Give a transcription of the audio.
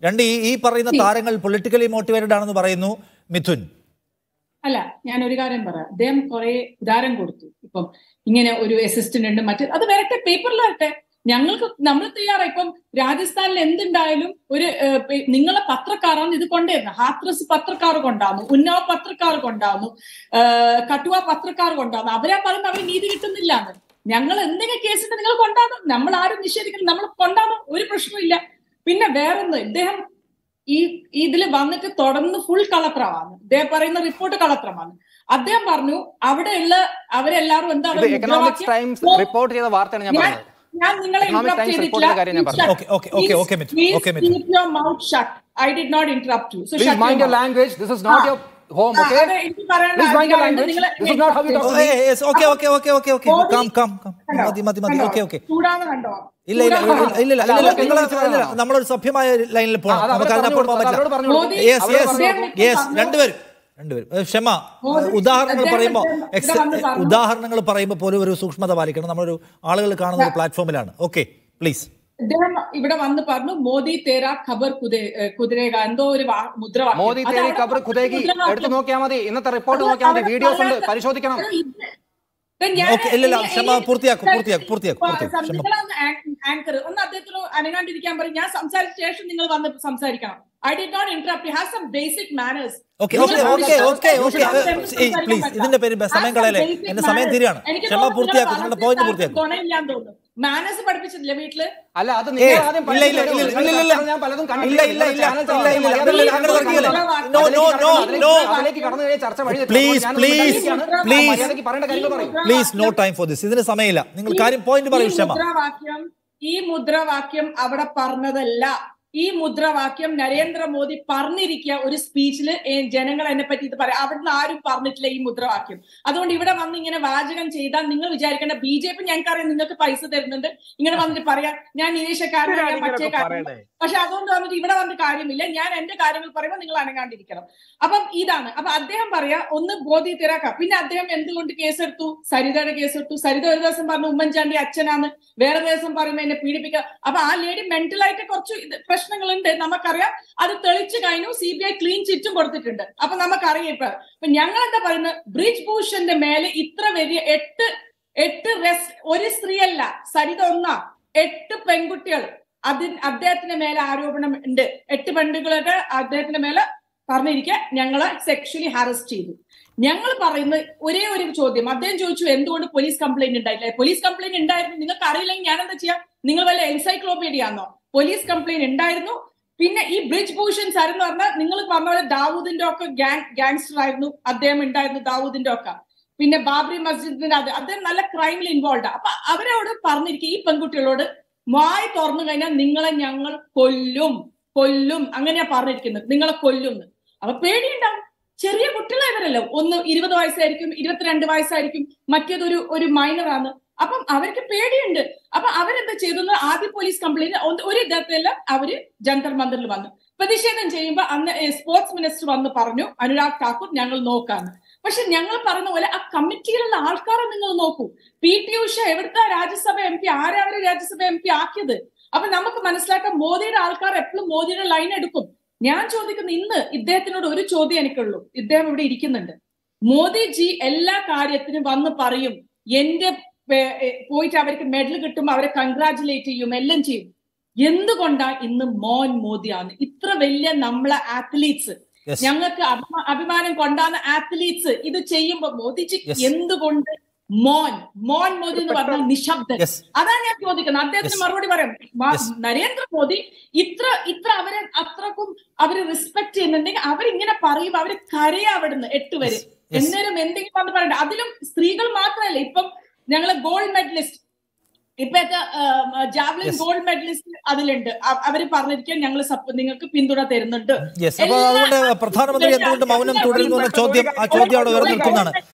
രണ്ട് ഈ ഈ പറയുന്ന താരങ്ങൾ പൊളിറ്റിക്കലി മോട്ടിവേറ്റഡ് ആണെന്ന് പറയുന്നു മിഥുൻ അല്ല ഞാൻ ഒരു കാര്യം പറയാം അദ്ദേഹം കുറെ ഉദാഹരണം കൊടുത്തു ഇപ്പം ഇങ്ങനെ ഒരു അസിസ്റ്റന്റ് ഉണ്ട് മറ്റേ അത് വരട്ടെ പേപ്പറിലാകട്ടെ ഞങ്ങൾക്ക് നമ്മൾ തയ്യാറായി ഇപ്പം രാജസ്ഥാനിൽ എന്തുണ്ടായാലും ഒരു ഏഹ്, പേ- നിങ്ങളെ പത്രക്കാരാണ് ഇത് കൊണ്ടുവരുന്നത് ഹാത്രസ് പത്രക്കാർ കൊണ്ടാവുന്നു ഉന്നാവ് പത്രക്കാർ കൊണ്ടാവുന്നു ഏഹ്, കട്ടുവ പത്രക്കാർ കൊണ്ടാവുന്നു അവരാ പറയുന്നത് അവർ നീതി കിട്ടുന്നില്ല എന്ന് ഞങ്ങൾ എന്തെങ്കിലും കേസുണ്ട് നിങ്ങൾ കൊണ്ടാകും നമ്മൾ ആരും നിഷേധിക്കണം നമ്മൾ കൊണ്ടാകും ഒരു പ്രശ്നമില്ല പിന്നെ വേറൊന്ന് ഇദ്ദേഹം ഈ ഇതിൽ വന്നിട്ട് തുടർന്ന് ഫുൾ കളത്രമാണ് ഇദ്ദേഹം പറയുന്ന റിപ്പോർട്ട് കളത്രമാണ് അദ്ദേഹം പറഞ്ഞു അവിടെയുള്ള അവരെല്ലാവരും എന്താ ഇത് അവരുടെ എക്കണോമിക്സ് മുദ്രാവാക്യം? ടൈംസ് റിപ്പോർട്ട് ചെയ്ത വാർത്തയാണ് ഞാൻ ഞാൻ പറഞ്ഞത് ഞാൻ നിങ്ങളെ Economic interrupt Times report ചെയ്തിട്ടില്ല. ചെയ്ത കാര്യം ഞാൻ Please പറഞ്ഞു. shut. Okay, okay, okay, Please- okay, Mithun. please Okay, Mithun. keep your mouth shut. I did not interrupt you. So Please shut mind your mouth. language. This is not ആ. your home, ആ, okay? അത് എനിക്ക് പറയാനുള്ള Please mind your അധികാരമുണ്ട്. language. നിങ്ങളെ This is not how you talk Oh, to me. eh, yes, okay, okay, okay, okay, okay. Modi- Come, come, come. കണ്ടോ? മതി, മതി, മതി. കണ്ടോ? Okay, okay. ചൂടാന്ന് കണ്ടോ ഇല്ല ഇല്ല ഇല്ല, ഇല്ല ഇല്ല ഇല്ല അല്ല, ഇല്ല അവർക്ക് നിങ്ങൾ വിളിച്ച് പറയണോ? നമ്മളൊരു സഭ്യമായ ലൈനിൽ പോകണം അത് അവരോട് നമുക്ക് അതിനപ്പുറം പോകാൻ പറഞ്ഞു കൊടുത്തു. പറ്റില്ല അവരോട് പറഞ്ഞു കൊടുത്തു. യെസ് അവരോട് യെസ് പറഞ്ഞു കൊടുത്തു. യെസ് പറഞ്ഞു. രണ്ടുപേരും രണ്ടുപേരും ഏ, ക്ഷമ മോദി, ഉദാഹരണങ്ങൾ അദ്ദേഹം പറയുമ്പോൾ ഇവിടെ എക്സ് വന്ന് പറഞ്ഞു. ഉദാഹരണങ്ങൾ പറയുമ്പോൾ പോലും ഒരു സൂക്ഷ്മത പാലിക്കണം നമ്മളൊരു ആളുകൾ കാണുന്ന ഒരു പ്ലാറ്റ്ഫോമിലാണ് ഓക്കെ പ്ലീസ് ഇദ്ദേഹം ഇവിടെ വന്ന് പറഞ്ഞു മോദി തേരാ ഖബർ കുതിര- ഏഹ് കുതിരേക എന്തോ ഒരു വാ- മുദ്രാവാക്യം മോദി അത് തേരി അവിടെ കബർ ഖുദേഗി മുദ്രാവാക്യം. എടുത്തു നോക്കിയാൽ മതി ഇന്നത്തെ റിപ്പോർട്ട് അത് നോക്കിയാൽ മതി അവിടെ വീഡിയോസ് ഉണ്ട് പറയാത്ത- പരിശോധിക്കണം ഇപ്പൊ ഞാൻ- ഓക്കേ, ഇല്ല, ഇല്ല, ഇനി- ക്ഷമ, ഇനി- പൂർത്തിയാക്കൂ, പൂർത്തിയാക്കൂ, പൂർത്തിയാക്കൂ, പൂർത്തിയാക്കൂ, ക്ഷമ. നിങ്ങളൊന്ന് ആങ്ക്- ആങ്കർ ഒന്ന് അദ്ദേഹത്തിന് അനങ്ങാണ്ടിരിക്കാൻ പറയും ഞാൻ സംസാരിച്ച ശേഷം നിങ്ങൾ വന്ന് സംസാരിക്കണം I did not interrupt have some basic manners okay okay okay okay okay please ഇതിന്റെ പേര് സമയം കളയല്ലേ എന്റെ സമയം തീരുകയാണ് ക്ഷമ പൂർത്തിയാക്കും നിങ്ങളുടെ പോയിന്റ് പൂർത്തിയാക്കും ഗുണമില്ലാന്ന് തോന്നുന്നു മാനേഴ്സ് പഠിപ്പിച്ചിട്ടില്ല വീട്ടില് അല്ല അത് ഏയ്, നിങ്ങൾ ആദ്യം ഇല്ല, ഇല്ല, പഠിച്ചു ഇല്ല, വരൂ. ഇല്ല, ഇല്ല, നിങ്ങൾ ഞാൻ പലതും ഇല്ല, കണ്ടിട്ടില്ല. ഇല്ല, ഇല്ല, ചാനൽ ഇല്ല, ചർച്ച ഇല്ല, ചെയ്യാം. അതിലേക്ക് അങ്ങനെ കടക്കില്ല. അതിലേക്ക് No, no, no, അതിലേക്ക് no. അതിലേക്ക് കടന്നു കഴിഞ്ഞാൽ ചർച്ച വഴി തെറ്റും. Please, ഞാൻ please, മര്യാദയ്ക്ക് please. മര്യാദയ്ക്ക് പറയേണ്ട കാര്യങ്ങൾ പറയും please no time for this ഇതിന് സമയമില്ല നിങ്ങൾ കാര്യം പോയിന്റ് പറയൂ ഈ ക്ഷമ മുദ്രാവാക്യം ഈ മുദ്രാവാക്യം അവിടെ പറഞ്ഞതല്ല ഈ മുദ്രാവാക്യം നരേന്ദ്രമോദി പറഞ്ഞിരിക്കുക ഒരു സ്പീച്ചിൽ ജനങ്ങൾ എന്നെ പറ്റി ഇത് പറയാം അവിടുന്ന് ആരും പറഞ്ഞിട്ടില്ല ഈ മുദ്രാവാക്യം അതുകൊണ്ട് ഇവിടെ വന്ന് ഇങ്ങനെ വാചകം ചെയ്താൽ നിങ്ങൾ വിചാരിക്കേണ്ട ബി ജെ പി ഞങ്ങൾക്കറിയാം നിങ്ങൾക്ക് പൈസ തരുന്നുണ്ട് ഇങ്ങനെ വന്നിട്ട് പറയാം ഞാൻ നിരീക്ഷക്കാരനാണ് ഞാൻ പച്ചക്കാരൻ പക്ഷെ അതുകൊണ്ട് വന്നിട്ട് ഇവിടെ വന്നിട്ട് കാര്യമില്ല ഞാൻ എന്റെ കാര്യങ്ങൾ പറയുമ്പോൾ നിങ്ങൾ അനങ്ങാണ്ടിരിക്കണം അപ്പം ഇതാണ് അപ്പൊ അദ്ദേഹം പറയാ ഒന്ന് ബോധി തിരാക്കാം പിന്നെ അദ്ദേഹം എന്തുകൊണ്ട് കേസെടുത്തു സരിതയുടെ കേസെടുത്തു സരിത ഒരു ദിവസം പറഞ്ഞു ഉമ്മൻചാണ്ടി അച്ഛനാണ് വേറെ ദിവസം പറയുമ്പോൾ എന്നെ പീഡിപ്പിക്കുക അപ്പൊ ആ ലേഡി മെന്റലായിട്ട് കുറച്ച് ഇത് പ്രശ്നങ്ങളുണ്ട് നമുക്കറിയാം അത് തെളിച്ചു കഴിഞ്ഞു സി ബി ഐ ക്ലീൻ ചിറ്റും കൊടുത്തിട്ടുണ്ട് അപ്പൊ നമുക്കറിയാം ഇപ്പൊ അപ്പൊ ഞങ്ങൾ എന്താ പറയുന്നത് ബ്രിജ് ഭൂഷന്റെ മേലെ ഇത്ര വലിയ എട്ട് എട്ട് റെസ് ഒരു സ്ത്രീയല്ല സരിത ഒന്നാ എട്ട് പെൺകുട്ടികൾ അതിന് അദ്ദേഹത്തിന്റെ മേലെ ആരോപണം ഉണ്ട് എട്ട് പെൺകുട്ടികളുടെ അദ്ദേഹത്തിന്റെ മേലെ പറഞ്ഞിരിക്കുക ഞങ്ങളെ സെക്ഷലി ഹാരസ്റ്റ് ചെയ്തു ഞങ്ങൾ പറയുന്ന ഒരേ ഒരു ചോദ്യം അദ്ദേഹം ചോദിച്ചു എന്തുകൊണ്ട് പോലീസ് കംപ്ലൈന്റ് ഉണ്ടായില്ല പോലീസ് കംപ്ലൈന്റ് ഉണ്ടായിരുന്നു നിങ്ങൾക്ക് അറിയില്ലെങ്കിൽ ഞാൻ എന്താ ചെയ്യാം നിങ്ങൾ വല്ല എൻസൈക്ലോപീഡിയ ആണോ പോലീസ് കംപ്ലൈന്റ് ഉണ്ടായിരുന്നു പിന്നെ ഈ ബ്രിജ് ഭൂഷൺ സാർ എന്ന് പറഞ്ഞാൽ നിങ്ങൾ പറഞ്ഞ പോലെ ദാവൂദിന്റെ ഒക്കെ ഗ്യാങ് ഗാങ്സ്റ്റർ ആയിരുന്നു അദ്ദേഹം ഉണ്ടായിരുന്നു ദാവൂദിന്റെ ഒക്കെ പിന്നെ ബാബറി മസ്ജിദിന്റെ അത് അദ്ദേഹം നല്ല ക്രൈമിൽ ഇൻവോൾവ് അപ്പൊ അവരോട് പറഞ്ഞിരിക്കുക ഈ പെൺകുട്ടികളോട് വായ് തുറന്നു കഴിഞ്ഞാൽ നിങ്ങളെ ഞങ്ങൾ കൊല്ലും കൊല്ലും അങ്ങനെയാ പറഞ്ഞിരിക്കുന്നത് നിങ്ങളെ കൊല്ലും അപ്പൊ പേടിയുണ്ടാവും ചെറിയ കുട്ടികളെ ഇവരല്ലോ ഒന്ന് ഇരുപത് വയസ്സായിരിക്കും ഇരുപത്തിരണ്ട് വയസ്സായിരിക്കും മറ്റേതൊരു ഒരു മൈനറാണ് അപ്പം അവർക്ക് പേടിയുണ്ട് അപ്പൊ അവരെന്താ ചെയ്തെന്ന് ആദ്യം പോലീസ് കംപ്ലൈന്റ് ഒരു ഇദ്ദേഹത്തില് അവര് ജന്തർ മന്ദിറിൽ വന്നു പ്രതിഷേധം ചെയ്യുമ്പോൾ അന്ന് സ്പോർട്സ് മിനിസ്റ്റർ വന്ന് പറഞ്ഞു അനുരാഗ് ഠാക്കൂർ ഞങ്ങൾ നോക്കാന്ന് പക്ഷെ ഞങ്ങൾ പറയുന്ന പോലെ ആ കമ്മിറ്റിയിലുള്ള ആൾക്കാരെ നിങ്ങൾ നോക്കൂ പി ടി ഉഷ എവിടുത്തെ രാജ്യസഭ എം പി ആരാ അവര് രാജ്യസഭ എം പി ആക്കിയത് അപ്പൊ നമുക്ക് മനസ്സിലാക്കാം മോദിയുടെ ആൾക്കാർ എപ്പോഴും മോദിയുടെ ലൈൻ എടുക്കും ഞാൻ ചോദിക്കുന്ന ഇന്ന് ഇദ്ദേഹത്തിനോട് ഒരു ചോദ്യം എനിക്കുള്ളൂ ഇദ്ദേഹം ഇവിടെ ഇരിക്കുന്നുണ്ട് മോദിജി എല്ലാ കാര്യത്തിനും വന്ന് പറയും എന്റെ പോയിട്ട് അവർക്ക് മെഡൽ കിട്ടുമ്പോൾ അവരെ കൺഗ്രാചുലേറ്റ് ചെയ്യും എല്ലാം ചെയ്യും എന്തുകൊണ്ടാ ഇന്ന് മോൻ മോദിയാണ് ഇത്ര വലിയ നമ്മളെ ആത്ലീറ്റ്സ് ഞങ്ങൾക്ക് അഭിമാനം കൊണ്ടാണ് ആത്ലീറ്റ്സ് ഇത് ചെയ്യുമ്പോ മോദിജി എന്തുകൊണ്ട് മോൻ മോൻ മോദി എന്ന് പറഞ്ഞാൽ നിശബ്ദൻ അതാണ് ഞാൻ ചോദിക്കുന്നത് അദ്ദേഹത്തിന് മറുപടി പറയാം നരേന്ദ്രമോദി ഇത്ര ഇത്ര അവരെ അത്രക്കും അവര് റെസ്പെക്ട് ചെയ്യുന്നുണ്ടെങ്കിൽ അവരിങ്ങനെ പറയും അവര് കരയാ അവിടുന്ന് എട്ട് വരെ എന്നേരം എന്തെങ്കിലും വന്ന് പറയണ്ട അതിലും സ്ത്രീകൾ മാത്രമല്ല ഇപ്പം ഞങ്ങള് ഗോൾഡ് മെഡലിസ്റ്റ് ഇപ്പത്തെ ജാവലിൻ ഗോൾഡ് മെഡലിസ്റ്റ് അതിലുണ്ട് അവര് പറഞ്ഞിരിക്കാൻ ഞങ്ങൾ നിങ്ങൾക്ക് പിന്തുണ തരുന്നുണ്ട് അതുകൊണ്ട് പ്രധാനമന്ത്രി എന്തുകൊണ്ട് മൗനം തുടരുന്നു എന്ന ചോദ്യം ആ ചോദ്യം അവിടെ ഉയർന്നു നിൽക്കുന്നതാണ്